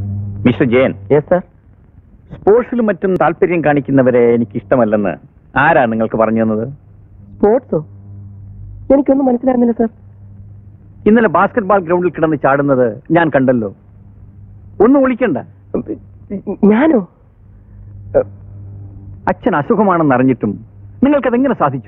Mister Jayan yes sir സ്പോർട്സിലും മറ്റും താല്പര്യം കാണിക്കുന്നവരെ എനിക്ക് ഇഷ്ടമല്ലെന്ന് ആരാ നിങ്ങൾക്ക് പറഞ്ഞു തന്നത് സ്പോർട്സോ എനിക്കൊന്നും മനസ്സിലായിരുന്നില്ല സർ ഇന്നലെ ബാസ്കറ്റ്ബാൾ ഗ്രൗണ്ടിൽ കിടന്ന് ചാടുന്നത് ഞാൻ കണ്ടല്ലോ ഒന്നും വിളിക്കണ്ട ഞാനോ അച്ഛൻ അസുഖമാണെന്ന് അറിഞ്ഞിട്ടും നിങ്ങൾക്കതെങ്ങനെ സാധിച്ചു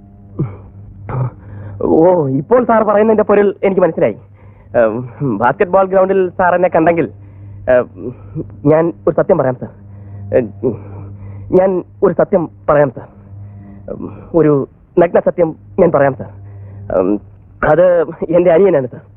ഓ ഇപ്പോൾ സാർ പറയുന്നതിന്റെ പൊരുൾ എനിക്ക് മനസ്സിലായി ബാസ്കറ്റ് ബോൾ ഗ്രൗണ്ടിൽ സാർ എന്നെ കണ്ടെങ്കിൽ ഏഹ്, ഞാൻ ഒരു സത്യം പറയാം സാർ ഏഹ്, ഞാൻ ഒരു സത്യം പറയാം സാർ ഉം, ഒരു നഗ്ന സത്യം ഞാൻ പറയാം സാർ ഉം, അത് എന്റെ അനിയനാണ് സാർ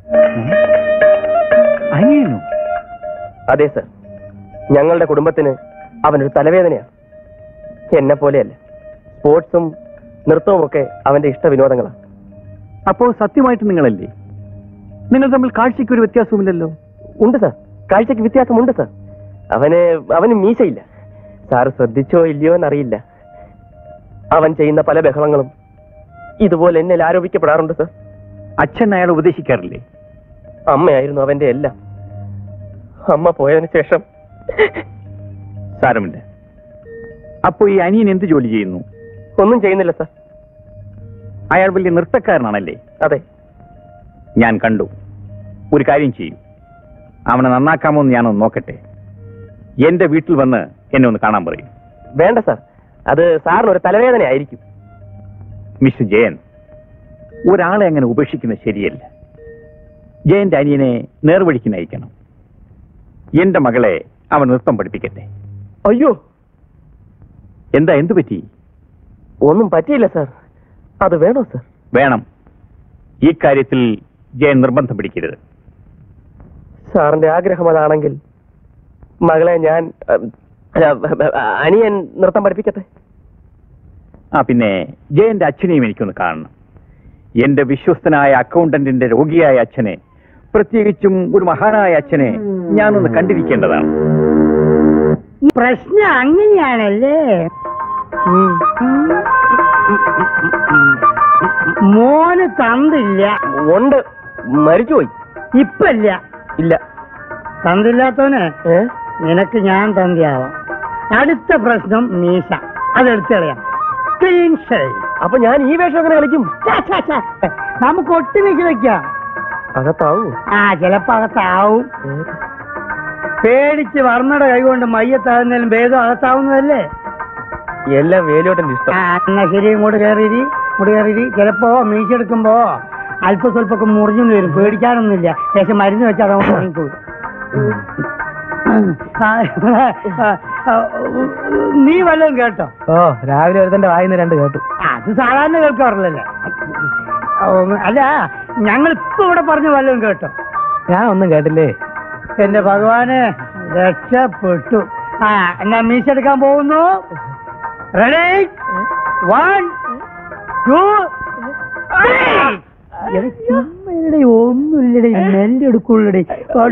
അനിയനോ അതെ സർ ഞങ്ങളുടെ കുടുംബത്തിന് അവനൊരു തലവേദനയാണ് എന്നെ പോലെയല്ല സ്പോർട്സും നൃത്തവും ഒക്കെ അവന്റെ ഇഷ്ട വിനോദങ്ങളാണ് അപ്പോ സത്യമായിട്ട് നിങ്ങളല്ലേ നിങ്ങൾ തമ്മിൽ കാഴ്ചയ്ക്ക് ഒരു വ്യത്യാസവുമില്ലല്ലോ ഉണ്ട് സാർ കാഴ്ചക്ക് വ്യത്യാസമുണ്ട് സാർ അവന് അവന് മീശയില്ല സാർ ശ്രദ്ധിച്ചോ ഇല്ലയോ എന്നറിയില്ല അവൻ ചെയ്യുന്ന പല ബഹളങ്ങളും ഇതുപോലെ എന്നിൽ ആരോപിക്കപ്പെടാറുണ്ട് സാർ അച്ഛൻ അയാൾ ഉപദേശിക്കാറില്ലേ അമ്മയായിരുന്നു അവന്റെ എല്ലാം അമ്മ പോയതിനു ശേഷം സാരമില്ല അപ്പോ ഈ അനിയൻ എന്ത് ജോലി ചെയ്യുന്നു ഒന്നും ചെയ്യുന്നില്ല സാർ അയാൾ വലിയ നൃത്തക്കാരനാണല്ലേ അതെ ഞാൻ കണ്ടു ഒരു കാര്യം ചെയ്യൂ അവനെ നന്നാക്കാമോ എന്ന് ഞാനൊന്ന് നോക്കട്ടെ എന്റെ വീട്ടിൽ വന്ന് എന്നെ ഒന്ന് കാണാൻ പറയും വേണ്ട സാർ അത് സാറിന് ഒരു തലവേദന ആയിരിക്കും മിസ്റ്റർ ജയൻ ഒരാളെ അങ്ങനെ ഉപേക്ഷിക്കുന്നത് ശരിയല്ല ജയന്റെ അനിയനെ നേർവഴിക്ക് നയിക്കണം എന്റെ മകളെ അവൻ നൃത്തം പഠിപ്പിക്കട്ടെ അയ്യോ എന്താ എന്തു പറ്റി ഒന്നും പറ്റിയില്ല സാർ അത് വേണോ സാർ വേണം ഈ കാര്യത്തിൽ ജയൻ നിർബന്ധം പിടിക്കരുത് സാറിന്റെ ആഗ്രഹം അതാണെങ്കിൽ മകളെ ഞാൻ അഹ്, അല്ല, അനിയൻ നൃത്തം പഠിപ്പിക്കട്ടെ ആ പിന്നെ ജയന്റെ അച്ഛനെയും എനിക്കൊന്ന് കാണണം എന്റെ വിശ്വസ്തനായ അക്കൗണ്ടന്റിന്റെ രോഗിയായ അച്ഛനെ പ്രത്യേകിച്ചും ഒരു മഹാനായ അച്ഛനെ ഞാനൊന്ന് കണ്ടിരിക്കേണ്ടതാണ് ഈ പ്രശ്നം അങ്ങനെയാണല്ലേ ഉം. മോന് തന്നില്ല ഉണ്ട് മരിച്ചുപോയി ഇപ്പല്ല ഇല്ല തന്നില്ലാത്തവന് ഏ? നിനക്ക് ഞാൻ തന്തിയാവാം അടുത്ത പ്രശ്നം മീശ അതെടുത്ത് കളയാം ക്ലീൻ ഷേവ് അപ്പൊ ഞാൻ ഈ വേഷം എങ്ങനെ കളിക്കും ഛെ, ഛെ, ഛെ. നമുക്ക് ഒട്ടി മീശ വെക്കാം അകത്താവൂ ആ ചിലപ്പോ അകത്താവും പേടിച്ച് വർമ്മയുടെ കൈകൊണ്ട് മയ്യത്താകുന്നതിലും ഭേദം അകത്താവുന്നതല്ലേ എല്ലാം വേലോട്ടന്റെ ഇഷ്ടം ആ എന്നാ ശരി ഇങ്ങോട്ട് കയറിയിരി ഇങ്ങോട്ട് കയറിയിരി ചിലപ്പോ മീശ എടുക്കുമ്പോ അല്പ സ്വല്പൊക്കെ മുറിഞ്ഞു വരും പേടിക്കാനൊന്നുമില്ല ശേഷം മരുന്ന് വെച്ചാൽ അതങ്ങോട്ട് വാങ്ങിക്കോളൂ ആ, ആ, ആ, നീ വല്ലതും കേട്ടോ ഓ രാവിലെ ഒരുത്തന്റെ വായിന്ന് രണ്ട് കേട്ടു അത് സാധാരണ കേൾക്കാറില്ലല്ലേ അല്ല ഞങ്ങൾ ഇപ്പൊ ഇവിടെ പറഞ്ഞു വല്ലതും കേട്ടോ ഞാൻ ഒന്നും കേട്ടില്ലേ എന്റെ ഭഗവാന് രക്ഷപ്പെട്ടു ആ എന്നാ മീശ എടുക്കാൻ പോകുന്നു റെഡി വൺ ടു ഒന്നുമില്ലടേ നെല്ല് എടുക്കുള്ളടേ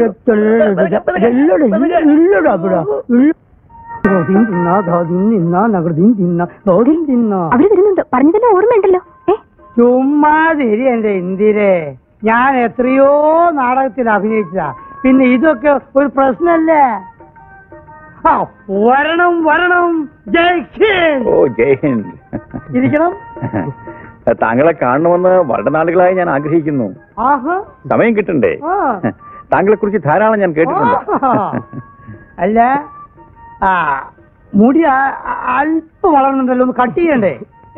തിന്നാ തിന്നാ നഗരതിൻ തിന്നാ തോതിൻ തിന്നാ അവര് വരുന്നുണ്ട് പറഞ്ഞതെല്ലാം ഓർമ്മയുണ്ടല്ലോ ഏ ചുമ്മാതിരി എന്റെ ഇന്ദിരെ ഞാൻ എത്രയോ നാടകത്തിൽ അഭിനയിച്ചതാ പിന്നെ ഇതൊക്കെ ഒരു പ്രശ്നല്ലേ ആ വരണം വരണം ജയ് ഹിന്ദ് ഓ ജയഹിന്ദ് ഇരിക്കണം താങ്കളെ കാണണമെന്ന് വളരെ നാളുകളായി ഞാൻ ആഗ്രഹിക്കുന്നു ആഹാ സമയം കിട്ടണ്ടേ ആ. താങ്കളെ കുറിച്ച് ധാരാളം ഞാൻ കേട്ടിട്ടുണ്ട് ആ. അല്ല ആ മുടി ആ- ആ- അല്പം വളർന്നുണ്ടല്ലോ ഒന്ന് കട്ട് ചെയ്യണ്ടേ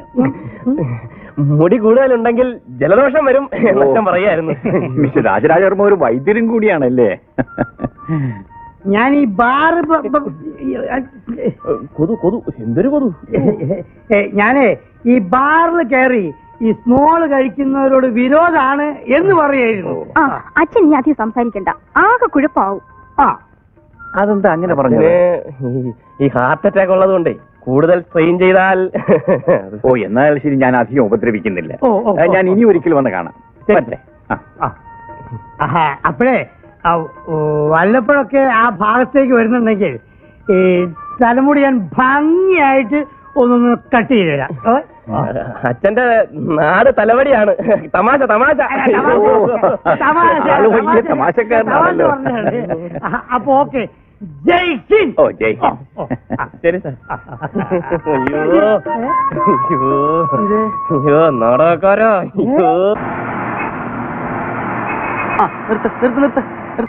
മുടി കൂടുതലുണ്ടെങ്കിൽ ജലദോഷം വരും എന്നൊക്കെ പറയായിരുന്നു മിസ്റ്റർ രാജരാജവർമ്മ ഒരു വൈദ്യരും കൂടിയാണല്ലേ ഞാൻ ഈ ബാറ് പ- പ- കൊതു കൊതു എന്തൊരു കൊതു ഏ, ഞാനേ ഈ ബാറിൽ കയറി ഈ സ്മോള് കഴിക്കുന്നവരോട് വിരോധാണ് എന്ന് പറയായിരുന്നു ആ അച്ഛൻ നീ അധികം സംസാരിക്കണ്ട ആകെ കുഴപ്പാവും ആ അതെന്താ അങ്ങനെ പറഞ്ഞത് പിന്നെ ഈ- ഈ ഹാർട്ട് അറ്റാക്ക് ഉള്ളതുകൊണ്ടേ കൂടുതൽ സ്ട്രെയിൻ ചെയ്താൽ ഓ എന്നാൽ ശരി ഞാൻ അധികം ഉപദ്രവിക്കുന്നില്ല ഓ, ഓ, ഏ, ഞാൻ ഓ. ഇനി ഒരിക്കൽ വന്ന് കാണാം പറ്റേ ആ ആ. ആഹാ, അപ്പഴേ ആ, ഓ, വല്ലപ്പോഴൊക്കെ ആ ഭാഗത്തേക്ക് വരുന്നുണ്ടെങ്കിൽ ഈ തലമുടി ഞാൻ ഭംഗിയായിട്ട് ഒന്നൊന്ന് കട്ട് ചെയ്ത് തരാം ഓ, ഓ. അച്ഛന്റെ നാട് തലവടിയാണ് തമാശ തമാശ അല്ല, തമാശ, തമാശ, ആള് വലിയ തമാശ, തമാശക്കാരനാണല്ലോ. തമാശ പറഞ്ഞതാണ്. ആ, അപ്പൊ ഓക്കെ ജയ് ഹിന്ദ് ഓ ജയ് ഓ, ഹിന്ദ്. ഓ, ആ. ശരി സാർ അയ്യോ അയ്യോ അയ്യോ നാടകക്കാരോ അയ്യോ നിർത്ത് നിർത്ത് നിർത്ത്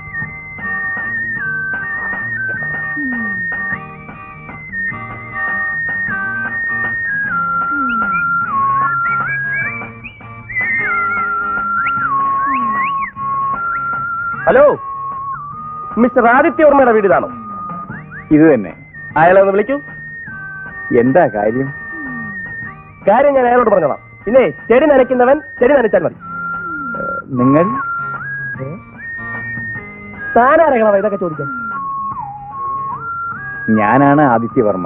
ഹലോ മിസ്റ്റർ ആദിത്യവർമ്മയുടെ വീട് ഇതാണോ ഇത് തന്നെ അയാളെ ഒന്ന് വിളിക്കൂ എന്താ കാര്യം കാര്യം ഞാൻ അയാളോട് പറഞ്ഞോളാം പിന്നെ ചെടി നനയ്ക്കുന്നവൻ ചെടി നനച്ചാൽ മതി ഏഹ്, നിങ്ങൾ താനാരകളാ ഇതൊക്കെ ചോദിക്കാൻ ഞാനാണ് ആദിത്യവർമ്മ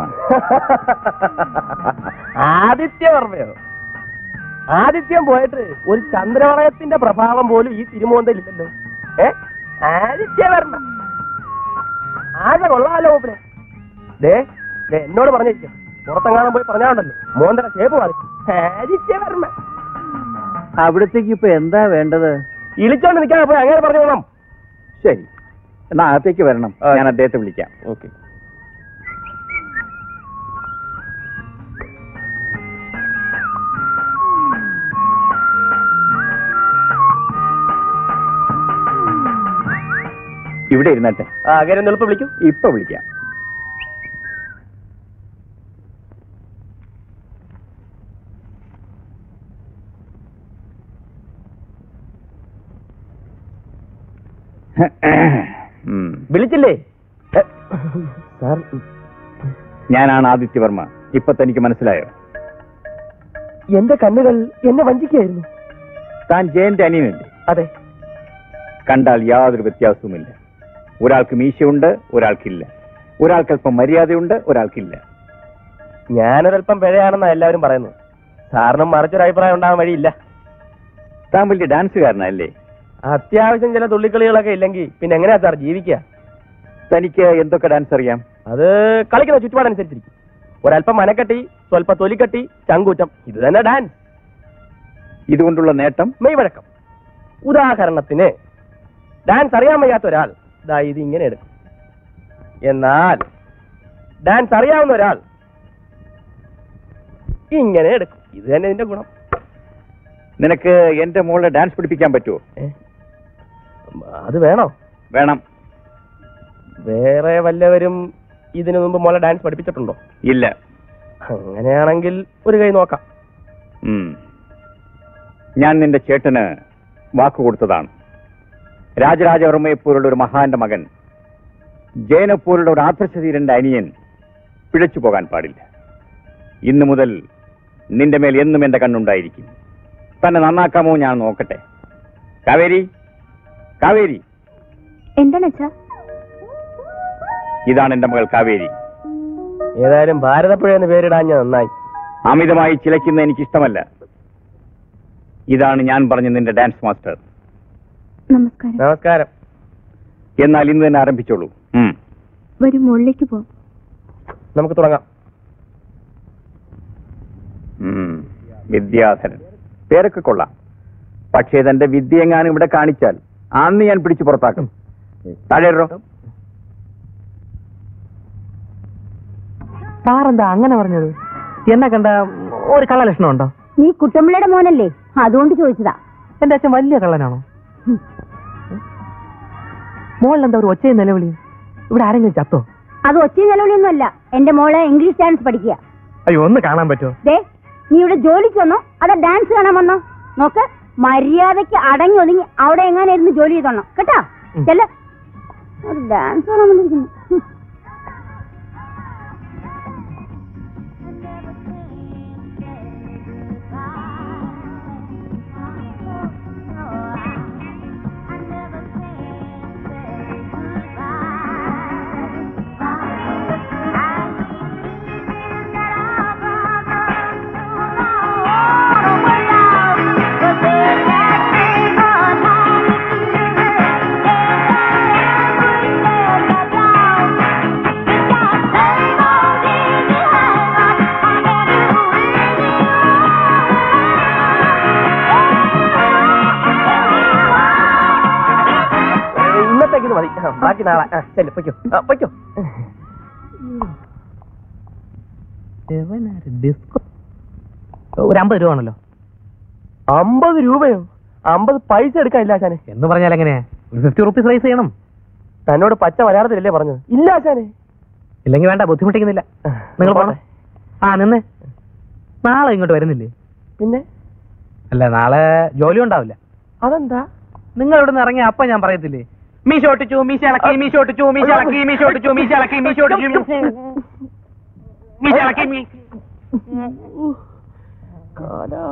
ആദിത്യവർമ്മയോ ആദിത്യം പോയിട്ട് ഒരു ചന്ദ്രവളയത്തിന്റെ പ്രഭാവം പോലും ഈ തിരുമോന്തയിലില്ലല്ലോ ഏ ആദിത്യവർമ്മ ആകെ കൊള്ളാലോ മൂപ്പിനെ ദേ ദേ എന്നോട് പറഞ്ഞിരിക്കും പുറത്തെങ്ങാനും പോയി പറഞ്ഞാണ്ടല്ലോ മോന്തര ഷേപ്പ് മാറി ആദിത്യവർമ്മ അവിടത്തേക്ക് ഇപ്പൊ എന്താ വേണ്ടത് ഇളിച്ചോണ്ട് നിൽക്കാൻ പോയി അങ്ങനെ പറഞ്ഞു വേണം ശരി എന്നാ അകത്തേക്ക് വരണം ഞാൻ അദ്ദേഹത്തെ വിളിക്കാം ഓക്കെ ഇവിടെ ഇരുന്നട്ടെ ആ അങ്ങനെ ഒന്ന് എളുപ്പം വിളിക്കൂ ഇപ്പൊ വിളിക്കാം ഉം. വിളിച്ചില്ലേ ഏ, സാർ ഞാനാണ് ആദിത്യവർമ്മ ഇപ്പൊ തനിക്ക് മനസ്സിലായോ എന്റെ കണ്ണുകൾ എന്നെ വഞ്ചിക്കുകയായിരുന്നു താൻ ജയന്റെ അനിയനല്ലേ അതെ കണ്ടാൽ യാതൊരു വ്യത്യാസവുമില്ല ഒരാൾക്ക് മീശയുണ്ട് ഒരാൾക്കില്ല ഒരാൾക്കല്പം മര്യാദയുണ്ട് ഒരാൾക്കില്ല ഞാനൊരല്പം പിഴയാണെന്നാ എല്ലാവരും പറയുന്നത് സാറിനും മറിച്ചൊരു അഭിപ്രായം ഉണ്ടാകാൻ വഴിയില്ല താൻ വലിയ ഡാൻസുകാരനല്ലേ അത്യാവശ്യം ചില തുള്ളിക്കളികളൊക്കെ ഇല്ലെങ്കിൽ പിന്നെ എങ്ങനെയാ സാർ ജീവിക്കുക തനിക്ക് എന്തൊക്കെ ഡാൻസ് അറിയാം അത് കളിക്കുന്ന ചുറ്റുപാടനുസരിച്ചിരിക്കും ഒരല്പം മനക്കെട്ടി സ്വല്പ തൊലിക്കട്ടി ചങ്കൂറ്റം ഇത് തന്നെ ഡാൻസ് ഇതുകൊണ്ടുള്ള നേട്ടം മെയ്വഴക്കം ഉദാഹരണത്തിന് ഡാൻസ് അറിയാൻ വയ്യാത്ത ഒരാൾ ദാ ഇത് ഇങ്ങനെ എടുക്കും എന്നാൽ ഡാൻസ് അറിയാവുന്ന ഒരാൾ ഇങ്ങനെ എടുക്കും ഇത് തന്നെ ഇതിന്റെ ഗുണം നിനക്ക് എന്റെ മോളെ ഡാൻസ് പഠിപ്പിക്കാൻ പറ്റുമോ ഏ? അത് വേണോ വേണം വേറെ വല്ലവരും ഇതിനു മുമ്പ് മോളെ ഡാൻസ് പഠിപ്പിച്ചിട്ടുണ്ടോ ഇല്ല അങ്ങനെയാണെങ്കിൽ ഒരു കൈ നോക്കാം ഉം. ഞാൻ നിന്റെ ചേട്ടന് വാക്ക് കൊടുത്തതാണ് രാജരാജവർമ്മയെപ്പോലുള്ള ഒരു മഹാന്റെ മകൻ ജയനെപ്പോലുള്ള ഒരു ആദർശധീരന്റെ അനിയൻ പിഴച്ചു പോകാൻ പാടില്ല ഇന്നു മുതൽ നിന്റെ മേൽ എന്നും എന്റെ കണ്ണുണ്ടായിരിക്കും തന്നെ നന്നാക്കാമോ ഞാൻ നോക്കട്ടെ കാവേരി കാവേരി എന്താണ് അച്ഛാ ഇതാണ് എന്റെ മകൾ കാവേരി ഏതായാലും ഭാരതപ്പുഴ എന്ന് പേരിടാൻ ഞാൻ നന്നായി അമിതമായി ചിലയ്ക്കുന്ന എനിക്കിഷ്ടമല്ല ഇതാണ് ഞാൻ പറഞ്ഞ നിന്റെ ഡാൻസ് മാസ്റ്റർ നമസ്കാരം നമസ്കാരം എന്നാൽ ഇന്ന് തന്നെ ആരംഭിച്ചോളൂ ഉം. വരും മുകളിലേക്ക് പോ നമുക്ക് തുടങ്ങാം ഉം. വിദ്യാധരൻ പേരൊക്കെ കൊള്ളാം പക്ഷേ തന്റെ വിദ്യ എങ്ങാനും ഇവിടെ കാണിച്ചാൽ അന്ന് ഞാൻ പിടിച്ചു പുറത്താക്കും താഴെ ഇടറോ. സാറെന്താ അങ്ങനെ പറഞ്ഞത് എന്നെ കണ്ട ഒരു കള്ളലക്ഷണം ഉണ്ടോ നീ കുട്ടമ്പിള്ളയുടെ മോനല്ലേ അതുകൊണ്ട് ചോദിച്ചതാ എന്റെ അച്ഛൻ വലിയ കള്ളനാണോ മോളിലെന്താ ഒരു ഒച്ചയും നിലവിളി ഇവിടെ ആരെങ്കിലും ചത്തോ അത് ഒച്ച നിലവിളിയൊന്നുമല്ല എന്റെ മോള് ഇംഗ്ലീഷ് ഡാൻസ് പഠിക്കുക അയ്യോ ഒന്ന് കാണാൻ പറ്റുമോ ദേ നീ ഇവിടെ ജോലിക്ക് വന്നോ അതോ ഡാൻസ് കാണാൻ വന്നോ നോക്ക് മര്യാദയ്ക്ക് അടങ്ങി ഒതുങ്ങി അവിടെ എങ്ങനെ ഇരുന്ന് ജോലി ചെയ്തോണം കേട്ടാ ഉം. ചെല്ല ഒരു ഡാൻസ് കാണാൻ വന്നിരിക്കുന്നു ഹും. Thank you. നാളേക്ക് ഇത് മതി ആ, ബാക്കി നാളെ ആ, ചെല്ല് പൊയ്ക്കോ ആ, പൊയ്ക്കോ ഡിസ്കോ ഒരു അമ്പത് രൂപ ആണല്ലോ അമ്പത് രൂപയോ അമ്പത് പൈസ എടുക്കാനില്ല ആശാനെ എന്ന് പറഞ്ഞാൽ എങ്ങനെയാ ഒരു ഫിഫ്റ്റി റുപ്പീസ് റൈസ് ചെയ്യണം തന്നോട് പച്ച മലയാളത്തിലല്ലേ പറഞ്ഞത് ഇല്ല ആശാനെ ഇല്ലെങ്കിൽ വേണ്ട ബുദ്ധിമുട്ടിക്കുന്നില്ല നിങ്ങൾ പോണം ആ നിന്ന് നാളെ ഇങ്ങോട്ട് വരുന്നില്ലേ പിന്നെ അല്ല നാളെ ജോലി ഉണ്ടാവില്ല അതെന്താ നിങ്ങൾ ഇവിടുന്ന് ഇറങ്ങിയ അപ്പൊ ഞാൻ പറയത്തില്ലേ മീശ ഒട്ടിച്ചു മീശ ഇളക്കി മീശ ഒട്ടിച്ചു മീശ ഇളക്കി മീശ ഒട്ടിച്ചു മീശ ഇളക്കി മീശ ഒട്ടിച്ചു മീശ ഇളക്കി മീ കാലാ.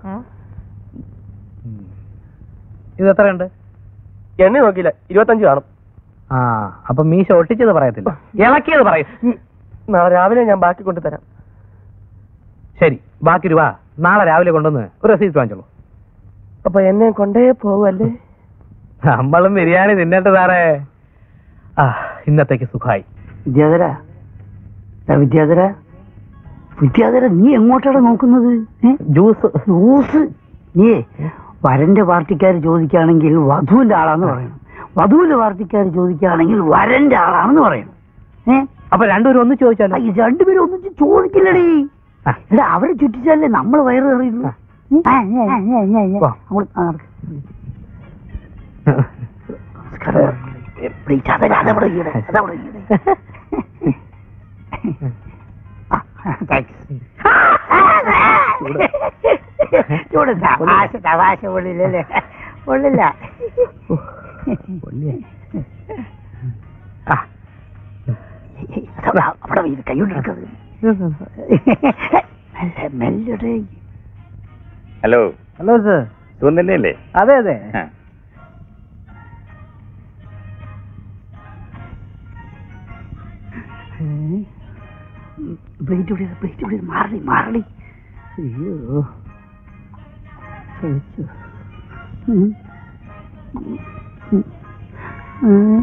ഇത് എത്രയുണ്ട് എണ്ണ നോക്കിയില്ല ഇരുപത്തഞ്ച് കാണും ആ അപ്പൊ മീശ ഒട്ടിച്ചത് പറയത്തില്ല ഇളക്കിയത് പറയും ഉം. നാളെ രാവിലെ ഞാൻ ബാക്കി കൊണ്ടുതരാം ശരി ബാക്കി രൂപ നാളെ രാവിലെ കൊണ്ടുവന്ന് ഒരു റെസീപ്റ്റ് വാങ്ങിച്ചോളൂ അപ്പൊ എന്നെ കൊണ്ടേ പോവല്ലേ നമ്മളും ബിരിയാണി തിന്നിട്ട് സാറേ ആ ഇന്നത്തേക്ക് സുഖമായി വിദ്യാധര എടാ വിദ്യാധര വിദ്യാധര നീ എങ്ങോട്ടാണ് നോക്കുന്നത് ഏ? ജ്യൂസ് ജ്യൂസ് നീ വരന്റെ പാർട്ടിക്കാർ ചോദിക്കുകയാണെങ്കിൽ വധുവിന്റെ ആളാന്ന് പറയണം വധുവിന്റെ പാർട്ടിക്കാർ ചോദിക്കുകയാണെങ്കിൽ വരന്റെ ആളാണെന്ന് പറയണം ഏ അപ്പൊ രണ്ടുപേരും ഒന്ന് ചോദിച്ചാലോ ആ, ഈ രണ്ടുപേരും ഒന്നിച്ച് ചോദിക്കില്ലടേ ആ. എടാ അവരെ ചുറ്റിച്ചാലേ നമ്മൾ വയറ് അറിയുള്ളൂ ആ. ആ, ആ, ആ, ആ, ആ, ആ. വാ. അങ്ങോട്ട് ആ, നടക്ക്. നമസ്കാരം. പ്ലീസ്, അതല്ല, അതവിടെ ഇരിക്കട്ടെ, അതവിടെ ഇരിക്കട്ടെ. ആ, താങ്ക്സ്. ചൂട് തമാശ തമാശ കൊള്ളില്ലല്ലേ കൊള്ളില്ല ആ. അതവിടെ അവിടെ ഇത് കൈകൊണ്ടെടുക്കത് മെല്ലെ മെല്ലടേ ഹലോ ഹലോ സർ സുഖം തന്നെയല്ലേ അതെ അതെ ആ. പ്ലേറ്റ് ഇവിടെ പ്ലേറ്റ് ഇവിടെ മാറണി മാറണി അയ്യോ കഴിച്ചു ഉം. ഉം. ഉം.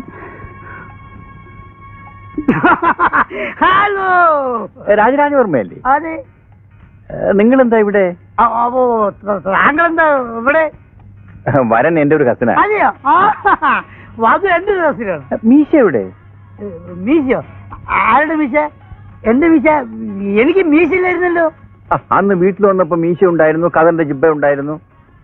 ഹലോ രാജരാജവർമ്മയല്ലേ അതെ നിങ്ങൾ എന്താ ഇവിടെ അ- അപ്പോ താങ്കൾ എന്താ ഇവിടെ വരൻ എന്റെ ഒരു കസിനാ അതെയോ ആ, അത് എന്റെ ദിവസത്തിലാണ് മീശ എവിടെ മീശയോ ആരുടെ മീശ എന്റെ മീശ എനിക്ക് മീശയില്ലായിരുന്നല്ലോ ആ, അന്ന് വീട്ടിൽ വന്നപ്പോ മീശ ഉണ്ടായിരുന്നു കഥന്റെ ജിബ്ബ ഉണ്ടായിരുന്നു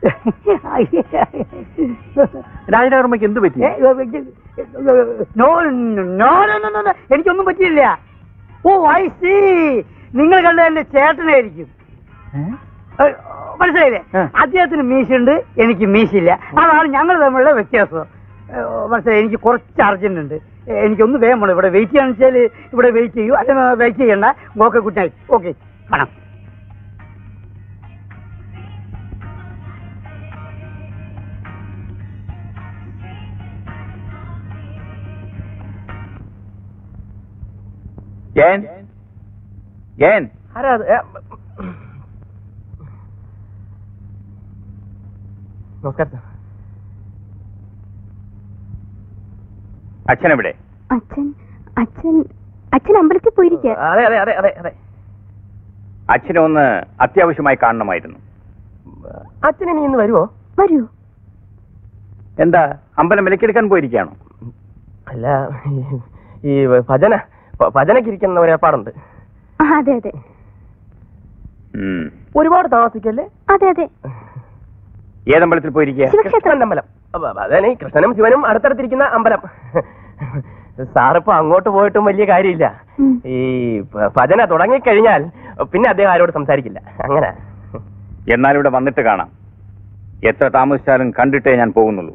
രാജരാജവർമ്മയ്ക്ക് എന്ത് പറ്റി ഏ, no, no, no, no, no, no, എനിക്കൊന്നും പറ്റിയില്ല ഓ ഐ സി നിങ്ങൾ കണ്ട എന്റെ ചേട്ടനായിരിക്കും ഏ, മനസ്സിലായില്ലേ ആ. അദ്ദേഹത്തിന് മീശയുണ്ട് എനിക്ക് മീശയില്ല അതാണ് ഞങ്ങൾ തമ്മിലുള്ള വ്യത്യാസം ഏ, മനസ്സിലായി എനിക്ക് കുറച്ച് അർജന്റ് ഉണ്ട് ഏ, എനിക്കൊന്ന് വേഗം വേണം ഇവിടെ വെയിറ്റ് ചെയ്യാന്ന് വെച്ചാൽ ഇവിടെ വെയിറ്റ് ചെയ്യൂ അല്ല വെയിറ്റ് ചെയ്യണ്ട ഓക്കെ ഗുഡ് നൈറ്റ് ഓക്കെ കാണാം ജയൻ ജയൻ ആരാ അത്? ഏ, നമസ്കാരം സാർ അച്ഛൻ എവിടെ അച്ഛൻ അച്ഛൻ അച്ഛൻ അമ്പലത്തിൽ പോയിരിക്കുക അതെ അതെ അതെ അതെ അതെ അച്ഛനെ ഒന്ന് അത്യാവശ്യമായി കാണണമായിരുന്നു അച്ഛൻ ഇനി ഇന്ന് വരുമോ വരൂ എന്താ അമ്പലം വിലക്കെടുക്കാൻ പോയിരിക്കുകയാണോ അല്ല ഈ- ഈ ഭജന ഭ- ഭജനയ്ക്ക് ഇരിക്കുന്ന ഒരു ഏർപ്പാടുണ്ട് ആ, അതെ അതെ ഉം. ഒരുപാട് താമസിക്കല്ലേ അതെ അതെ ഏതമ്പലത്തിൽ പോയിരിക്കുക ശിവക്ഷേത്രം കൃഷ്ണന്റെ അമ്പലം അപ്പൊ അതന്നെ ഈ കൃഷ്ണനും ശിവനും അടുത്തടുത്തിരിക്കുന്ന അമ്പലം സാറിപ്പോ അങ്ങോട്ട് പോയിട്ടും വലിയ കാര്യമില്ല ഉം. ഈ ഭ- ഭജന തുടങ്ങിക്കഴിഞ്ഞാൽ പിന്നെ അദ്ദേഹം ആരോട് സംസാരിക്കില്ല അങ്ങനെ എന്നാൽ ഇവിടെ വന്നിട്ട് കാണാം എത്ര താമസിച്ചാലും കണ്ടിട്ടേ ഞാൻ പോകുന്നുള്ളൂ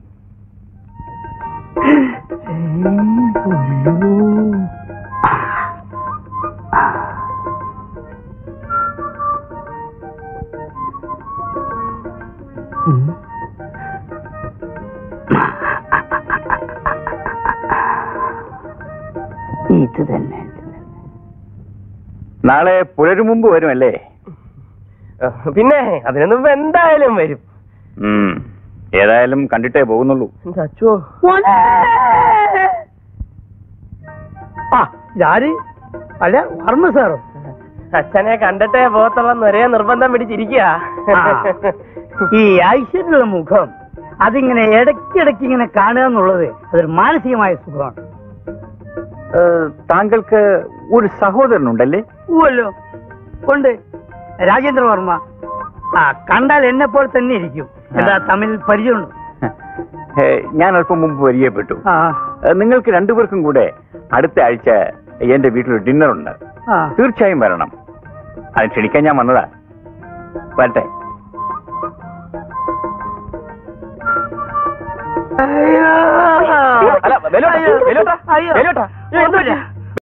ഇത് തന്നെ ഇത് തന്നെ. നാളെ പുലരു മുമ്പ് വരുമല്ലേ പിന്നെ അതിനു മുമ്പ് എന്തായാലും വരും ഉം. ഏതായാലും കണ്ടിട്ടേ പോകുന്നുള്ളൂ എന്താ അച്ചോ മോനെ! ആ ഇതാര് അല്ല വർമ്മ സാറോ അച്ഛനെ കണ്ടിട്ടേ പോകത്തുള്ളന്ന് ഒരേ നിർബന്ധം പിടിച്ചിരിക്കുക ആ. ഈ ഐശ്വര്യമുള്ള മുഖം അതിങ്ങനെ ഇടയ്ക്കിടയ്ക്ക് ഇങ്ങനെ കാണുക എന്നുള്ളത് അതൊരു മാനസികമായ സുഖമാണ് ഏഹ്, താങ്കൾക്ക് ഒരു സഹോദരനുണ്ടല്ലേ ഊവല്ലോ ഉണ്ട് രാജേന്ദ്ര വർമ്മ ആ കണ്ടാൽ എന്നെ പോലെ തന്നെ ഇരിക്കും എന്താ തമിഴ് പരിചയമുണ്ട് ഏഹ്, ഞാൻ അല്പം മുമ്പ് പരിചയപ്പെട്ടു ആ ഏഹ്, നിങ്ങൾക്ക് രണ്ടുപേർക്കും കൂടെ അടുത്ത ആഴ്ച എന്റെ വീട്ടിൽ ഡിന്നർ ഉണ്ട് ആ തീർച്ചയായും വരണം അത് ക്ഷണിക്കാൻ ഞാൻ വന്നതാ വരട്ടെ അയ്യോ. അല്ല, വേലോട്ടാ, അയ്യോ. വേലോട്ടാ, അയ്യോ. വേലോട്ടാ. ഒന്നുമില്ല.